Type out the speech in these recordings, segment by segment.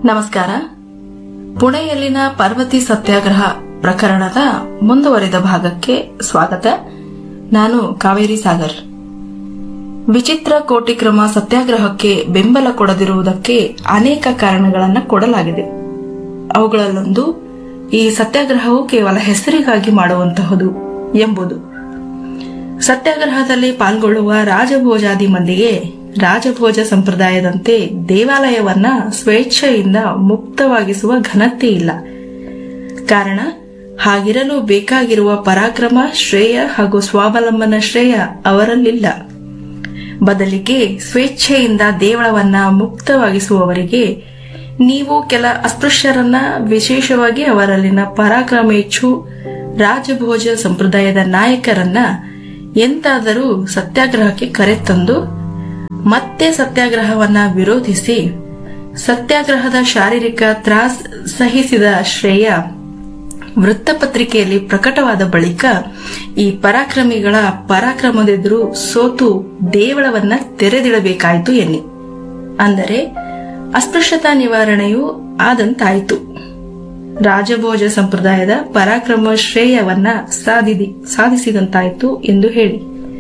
ನಮಸ್ಕಾರ ಪುಣೆಯಲ್ಲಿನ ಪಾರ್ವತಿ ಸತ್ಯಾಗ್ರಹ ಪ್ರಕರಣದ ಮುಂದುವರಿದ ಭಾಗಕ್ಕೆ ಸ್ವಾಗತ ನಾನು ಕಾವೇರಿ ಸಾಗರ್ ವಿಚಿತ್ರ ಕೋಟಿಕ್ರಮ ಸತ್ಯಾಗ್ರಹಕ್ಕೆ ಬೆಂಬಲ ಕೊಡದಿರುವುದಕ್ಕೆ ಅನೇಕ ಕಾರಣಗಳನ್ನು ಕೊಡಲಾಗಿದೆ ಅವುಗಳಲ್ಲೊಂದು ಈ ಸತ್ಯಾಗ್ರಹವು ಕೇವಲ ಹೆಸರಿಗಾಗಿ ಮಾಡುವಂತಹುದು ಎಂಬುದು ಸತ್ಯಾಗ್ರಹದಲ್ಲಿ ಪಾಲ್ಗೊಳ್ಳುವ ರಾಜಭೋಜಾದಿ ಮಂದಿಗೆ ರಾಜಭೋಜ ಸಂಪ್ರದಾಯದಂತೆ ದೇವಾಲಯವನ್ನ ಸ್ವೇಚ್ಛೆಯಿಂದ ಮುಕ್ತವಾಗಿಸುವ ಘನತೆ ಇಲ್ಲ ಕಾರಣ ಹಾಗಿರಲು ಬೇಕಾಗಿರುವ ಪರಾಕ್ರಮ ಶ್ರೇಯ ಹಾಗೂ ಸ್ವಾವಲಂಬನ ಶ್ರೇಯ ಅವರಲ್ಲಿಲ್ಲ ಬದಲಿಗೆ ಸ್ವೇಚ್ಛೆಯಿಂದ ದೇವಳವನ್ನ ಮುಕ್ತವಾಗಿಸುವವರಿಗೆ ನೀವು ಕೆಲ ಅಸ್ಪೃಶ್ಯರನ್ನ ವಿಶೇಷವಾಗಿ ಅವರಲ್ಲಿನ ಪರಾಕ್ರಮೇಚ್ಛು ರಾಜಭೋಜ ಸಂಪ್ರದಾಯದ ನಾಯಕರನ್ನ ಎಂತಾದರೂ ಸತ್ಯಾಗ್ರಹಕ್ಕೆ ಕರೆತಂದು ಮತ್ತೆ ಸತ್ಯಾಗ್ರಹವನ್ನ ವಿರೋಧಿಸಿ ಸತ್ಯಾಗ್ರಹದ ಶಾರೀರಿಕ ತ್ರಾಸ್ ಸಹಿಸಿದ ಶ್ರೇಯ ವೃತ್ತಪತ್ರಿಕೆಯಲ್ಲಿ ಪ್ರಕಟವಾದ ಬಳಿಕ ಈ ಪರಾಕ್ರಮಿಗಳ ಪರಾಕ್ರಮದೆದುರು ಸೋತು ದೇವಳವನ್ನ ತೆರೆದಿಡಬೇಕಾಯಿತು ಎನ್ನಿ ಅಂದರೆ ಅಸ್ಪೃಶ್ಯತಾ ನಿವಾರಣೆಯು ಆದಂತಾಯಿತು ರಾಜಭೋಜ ಸಂಪ್ರದಾಯದ ಪರಾಕ್ರಮ ಶ್ರೇಯವನ್ನ ಸಾಧಿದಿ ಸಾಧಿಸಿದಂತಾಯಿತು ಎಂದು ಹೇಳಿ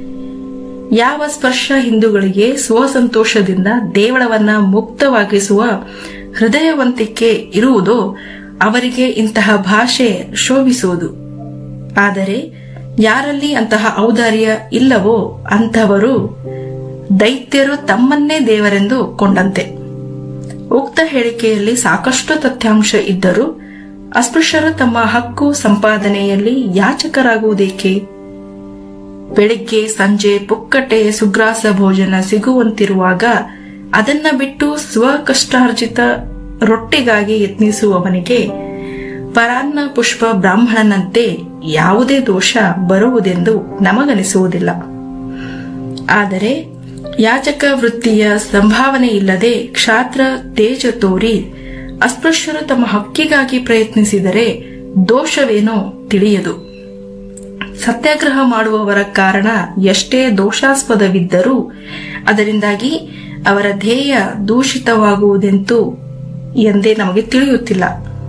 ಯಾವ ಸ್ಪರ್ಶ ಹಿಂದೂಗಳಿಗೆ ಸ್ವಸಂತೋಷದಿಂದ ದೇವಳವನ್ನ ಮುಕ್ತವಾಗಿಸುವ ಹೃದಯವಂತಿಕೆ ಇರುವುದೋ ಅವರಿಗೆ ಇಂತಹ ಭಾಷೆ ಶೋಭಿಸುವುದು ಆದರೆ ಯಾರಲ್ಲಿ ಅಂತಹ ಔದಾರ್ಯ ಇಲ್ಲವೋ ಅಂತಹವರು ದೈತ್ಯರು ತಮ್ಮನ್ನೇ ದೇವರೆಂದು ಕೊಂಡಂತೆ ಉಕ್ತ ಹೇಳಿಕೆಯಲ್ಲಿ ಸಾಕಷ್ಟು ತಥ್ಯಾಂಶ ಇದ್ದರೂ ಅಸ್ಪೃಶ್ಯರು ತಮ್ಮ ಹಕ್ಕು ಸಂಪಾದನೆಯಲ್ಲಿ ಯಾಚಕರಾಗುವುದೇಕೆ ಬೆಳಿಗ್ಗೆ ಸಂಜೆ ಪುಕ್ಕಟೆ ಸುಗ್ರಾಸ ಭೋಜನ ಸಿಗುವಂತಿರುವಾಗ ಅದನ್ನ ಬಿಟ್ಟು ಸ್ವಕಷ್ಟಾರ್ಜಿತ ರೊಟ್ಟಿಗಾಗಿ ಯತ್ನಿಸುವವನಿಗೆ ಪರಾನ್ನ ಪುಷ್ಪ ಬ್ರಾಹ್ಮಣನಂತೆ ಯಾವುದೇ ದೋಷ ಬರುವುದೆಂದು ನಮಗನಿಸುವುದಿಲ್ಲ ಆದರೆ ಯಾಚಕ ವೃತ್ತಿಯ ಸಂಭಾವನೆ ಇಲ್ಲದೆ ಕ್ಷಾತ್ರ ತೇಜ ತೋರಿ ಅಸ್ಪೃಶ್ಯರು ತಮ್ಮ ಹಕ್ಕಿಗಾಗಿ ಪ್ರಯತ್ನಿಸಿದರೆ ದೋಷವೇನೋ ತಿಳಿಯದು ಸತ್ಯಾಗ್ರಹ ಮಾಡುವವರ ಕಾರಣ ಎಷ್ಟೇ ದೋಷಾಸ್ಪದವಿದ್ದರೂ ಅದರಿಂದಾಗಿ ಅವರ ಧ್ಯೇಯ ದೂಷಿತವಾಗುವುದೆಂತೂ ಎಂದೇ ನಮಗೆ ತಿಳಿಯುತ್ತಿಲ್ಲ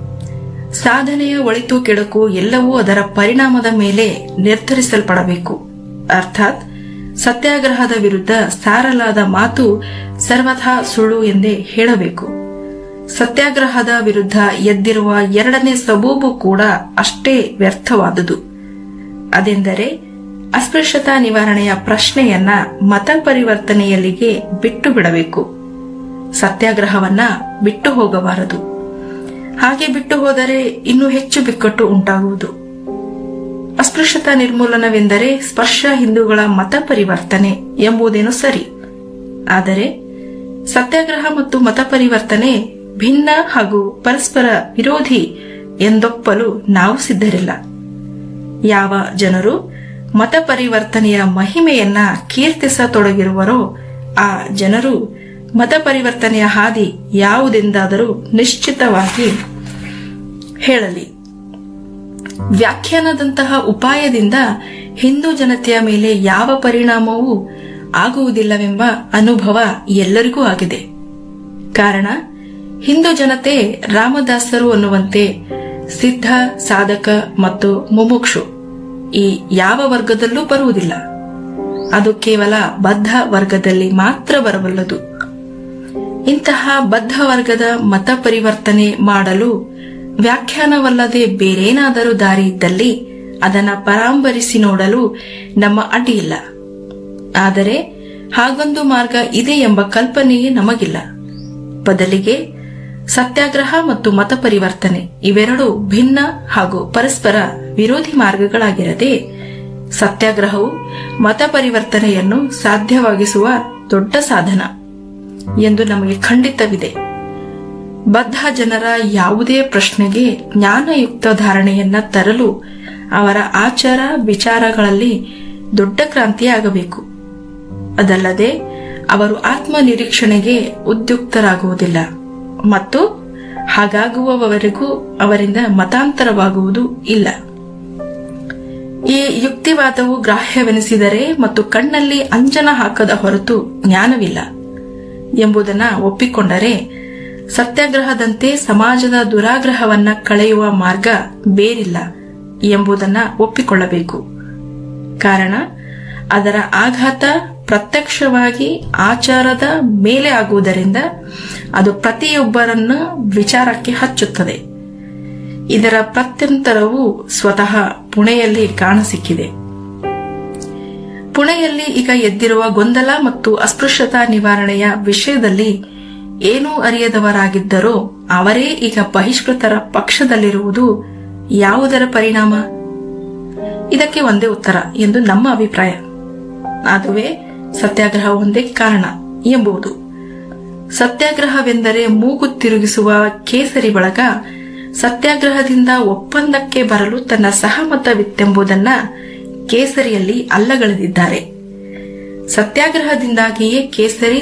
ಸಾಧನೆಯ ಒಳಿತು ಕೆಡಕು ಎಲ್ಲವೂ ಅದರ ಪರಿಣಾಮದ ಮೇಲೆ ನಿರ್ಧರಿಸಲ್ಪಡಬೇಕು ಅರ್ಥಾತ್ ಸತ್ಯಾಗ್ರಹದ ವಿರುದ್ಧ ಸಾರಲಾದ ಮಾತು ಸರ್ವಥಾ ಸುಳ್ಳು ಎಂದೇ ಹೇಳಬೇಕು ಸತ್ಯಾಗ್ರಹದ ವಿರುದ್ಧ ಎದ್ದಿರುವ ಎರಡನೇ ಸಬೂಬು ಕೂಡ ಅಷ್ಟೇ ವ್ಯರ್ಥವಾದುದು ಅದೆಂದರೆ ಅಸ್ಪೃಶ್ಯತಾ ನಿವಾರಣೆಯ ಪ್ರಶ್ನೆಯನ್ನ ಮತ ಪರಿವರ್ತನೆಯಲ್ಲಿಗೆ ಬಿಟ್ಟು ಬಿಡಬೇಕು ಸತ್ಯಾಗ್ರಹವನ್ನ ಬಿಟ್ಟು ಹೋಗಬಾರದು ಹಾಗೆ ಬಿಟ್ಟು ಹೋದರೆ ಇನ್ನೂ ಹೆಚ್ಚು ಬಿಕ್ಕಟ್ಟು ಉಂಟಾಗುವುದು ಅಸ್ಪೃಶ್ಯತಾ ನಿರ್ಮೂಲನವೆಂದರೆ ಸ್ಪರ್ಶ ಹಿಂದೂಗಳ ಮತ ಪರಿವರ್ತನೆ ಎಂಬುದೇನು ಸರಿ ಆದರೆ ಸತ್ಯಾಗ್ರಹ ಮತ್ತು ಮತ ಪರಿವರ್ತನೆ ಭಿನ್ನ ಹಾಗೂ ಪರಸ್ಪರ ವಿರೋಧಿ ಎಂದೊಪ್ಪಲು ನಾವು ಸಿದ್ಧರಿಲ್ಲ ಯಾವ ಜನರು ಮತ ಪರಿವರ್ತನೆಯ ಮಹಿಮೆಯನ್ನ ಕೀರ್ತಿಸತೊಡಗಿರುವರೋ ಆ ಜನರು ಮತ ಪರಿವರ್ತನೆಯ ಹಾದಿ ಯಾವುದೆಂದಾದರೂ ನಿಶ್ಚಿತವಾಗಿ ಹೇಳಲಿ ವ್ಯಾಖ್ಯಾನದಂತಹ ಉಪಾಯದಿಂದ ಹಿಂದೂ ಜನತೆಯ ಮೇಲೆ ಯಾವ ಪರಿಣಾಮವೂ ಆಗುವುದಿಲ್ಲವೆಂಬ ಅನುಭವ ಎಲ್ಲರಿಗೂ ಆಗಿದೆ ಕಾರಣ ಹಿಂದೂ ಜನತೆ ರಾಮದಾಸರು ಅನ್ನುವಂತೆ ಸಿದ್ಧ ಸಾಧಕ ಮತ್ತು ಮುಮುಕ್ಷು ಈ ಯಾವ ವರ್ಗದಲ್ಲೂ ಬರುವುದಿಲ್ಲ ಅದು ಕೇವಲ ಬದ್ಧ ವರ್ಗದಲ್ಲಿ ಮಾತ್ರ ಬರಬಲ್ಲದು ಇಂತಹ ಬದ್ಧ ವರ್ಗದ ಮತ ಪರಿವರ್ತನೆ ಮಾಡಲು ವ್ಯಾಖ್ಯಾನವಲ್ಲದೆ ಬೇರೇನಾದರೂ ದಾರಿ ಇದ್ದಲ್ಲಿ ಅದನ್ನ ಪರಾಂಬರಿಸಿ ನೋಡಲು ನಮ್ಮ ಅಡ್ಡಿಯಿಲ್ಲ ಆದರೆ ಹಾಗೊಂದು ಮಾರ್ಗ ಇದೆ ಎಂಬ ಕಲ್ಪನೆಯೇ ನಮಗಿಲ್ಲ ಬದಲಿಗೆ ಸತ್ಯಾಗ್ರಹ ಮತ್ತು ಮತ ಪರಿವರ್ತನೆ ಇವೆರಡು ಭಿನ್ನ ಹಾಗೂ ಪರಸ್ಪರ ವಿರೋಧಿ ಮಾರ್ಗಗಳಾಗಿರದೆ ಸತ್ಯಾಗ್ರಹವು ಮತ ಪರಿವರ್ತನೆಯನ್ನು ಸಾಧ್ಯವಾಗಿಸುವ ದೊಡ್ಡ ಸಾಧನ ಎಂದು ನಮಗೆ ಖಂಡಿತವಿದೆ ಬದ್ಧ ಜನರ ಯಾವುದೇ ಪ್ರಶ್ನೆಗೆ ಜ್ಞಾನಯುಕ್ತ ಧಾರಣೆಯನ್ನ ತರಲು ಅವರ ಆಚಾರ ವಿಚಾರಗಳಲ್ಲಿ ದೊಡ್ಡ ಕ್ರಾಂತಿಯಾಗಬೇಕು ಅದಲ್ಲದೆ ಅವರು ಆತ್ಮ ನಿರೀಕ್ಷಣೆಗೆ ಉದ್ಯುಕ್ತರಾಗುವುದಿಲ್ಲ ಮತ್ತು ಹಾಗಾಗುವವರೆಗೂ ಅವರಿಂದ ಮತಾಂತರವಾಗುವುದು ಇಲ್ಲ ಈ ಯುಕ್ತಿವಾದವು ಗ್ರಾಹ್ಯವೆನಿಸಿದರೆ ಮತ್ತು ಕಣ್ಣಲ್ಲಿ ಅಂಜನ ಹಾಕದ ಹೊರತು ಜ್ಞಾನವಿಲ್ಲ ಎಂಬುದನ್ನ ಒಪ್ಪಿಕೊಂಡರೆ ಸತ್ಯಾಗ್ರಹದಂತೆ ಸಮಾಜದ ದುರಾಗ್ರಹವನ್ನ ಕಳೆಯುವ ಮಾರ್ಗ ಬೇರಿಲ್ಲ ಎಂಬುದನ್ನ ಒಪ್ಪಿಕೊಳ್ಳಬೇಕು ಕಾರಣ ಅದರ ಆಘಾತ ಪ್ರತ್ಯಕ್ಷವಾಗಿ ಆಚಾರದ ಮೇಲೆ ಆಗುವುದರಿಂದ ಅದು ಪ್ರತಿಯೊಬ್ಬರನ್ನು ವಿಚಾರಕ್ಕೆ ಹಚ್ಚುತ್ತದೆ ಇದರ ಪ್ರತ್ಯಂತರವು ಸ್ವತಃ ಪುಣೆಯಲ್ಲಿ ಕಾಣಸಿಕ್ಕಿದೆ ಪುಣೆಯಲ್ಲಿ ಈಗ ಎದ್ದಿರುವ ಗೊಂದಲ ಮತ್ತು ಅಸ್ಪೃಶ್ಯತಾ ನಿವಾರಣೆಯ ವಿಷಯದಲ್ಲಿ ಏನೂ ಅರಿಯದವರಾಗಿದ್ದರೋ ಅವರೇ ಈಗ ಬಹಿಷ್ಕೃತರ ಪಕ್ಷದಲ್ಲಿರುವುದು ಯಾವುದರ ಪರಿಣಾಮ ಇದಕ್ಕೆ ಒಂದೇ ಉತ್ತರ ಎಂದು ನಮ್ಮ ಅಭಿಪ್ರಾಯ ಅದುವೇ ಸತ್ಯಾಗ್ರಹ ಒಂದೇ ಕಾರಣ ಎಂಬುದು ಸತ್ಯಾಗ್ರಹವೆಂದರೆ ಮೂಗು ತಿರುಗಿಸುವ ಕೇಸರಿ ಬಳಗ ಸತ್ಯಾಗ್ರಹದಿಂದ ಒಪ್ಪಂದಕ್ಕೆ ಬರಲು ತನ್ನ ಸಹಮತವಿತ್ತೆಂಬುದನ್ನ ಕೇಸರಿಯಲ್ಲಿ ಅಲ್ಲಗಳೆದಿದ್ದಾರೆ ಸತ್ಯಾಗ್ರಹದಿಂದಾಗಿಯೇ ಕೇಸರಿ